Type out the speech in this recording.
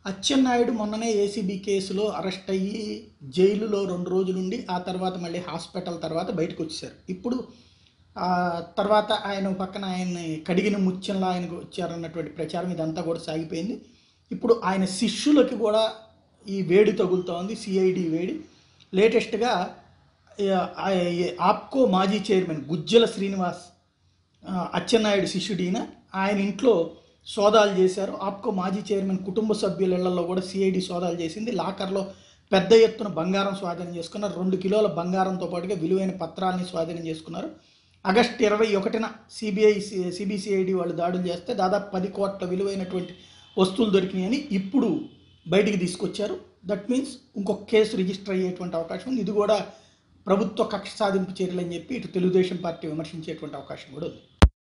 అచ్చెన్నాయుడు మొన్ననే ఏసీబీ కేసులో అరెస్ట్ అయ్యి జైలులో రెండు రోజులుండి ఆ తర్వాత మళ్ళీ హాస్పిటల్ తర్వాత బయటకు వచ్చేసారు ఇప్పుడు ఆ తర్వాత ఆయన ఒక పక్కన ఆయన్ని కడిగిన ముత్యంలా ఆయనకు వచ్చారన్నటువంటి ప్రచారం ఇదంతా కూడా సాగిపోయింది ఇప్పుడు ఆయన శిష్యులకి కూడా ఈ వేడి తగులుతోంది సిఐడి వేడి లేటెస్ట్గా ఆప్కో మాజీ చైర్మన్ గుజ్జల శ్రీనివాస్ ఆ, అచ్చెన్నాయుడు శిష్యుడీన ఆయన ఇంట్లో సోదాలు చేశారు ఆప్కో మాజీ చైర్మన్ కుటుంబ సభ్యుల ఇళ్లలో కూడా సిఐడి సోదాలు చేసింది లాకర్లో పెద్ద ఎత్తున బంగారం స్వాధీనం చేసుకున్నారు రెండు కిలోల బంగారంతో పాటుగా విలువైన పత్రాలని స్వాధీనం చేసుకున్నారు ఆగస్టు ఇరవై ఒకటిన సిబిఐ సిబిసిఐడి వాళ్ళు దాడులు చేస్తే దాదాపు పది కోట్ల విలువైనటువంటి వస్తువులు దొరికినాయని ఇప్పుడు బయటికి తీసుకొచ్చారు దట్ మీన్స్ ఇంకొక కేసు రిజిస్టర్ అయ్యేటువంటి అవకాశం ఉంది ఇది కూడా ప్రభుత్వ కక్ష సాధింపు చర్యలు అని చెప్పి ఇటు తెలుగుదేశం పార్టీ విమర్శించేటువంటి అవకాశం కూడా ఉంది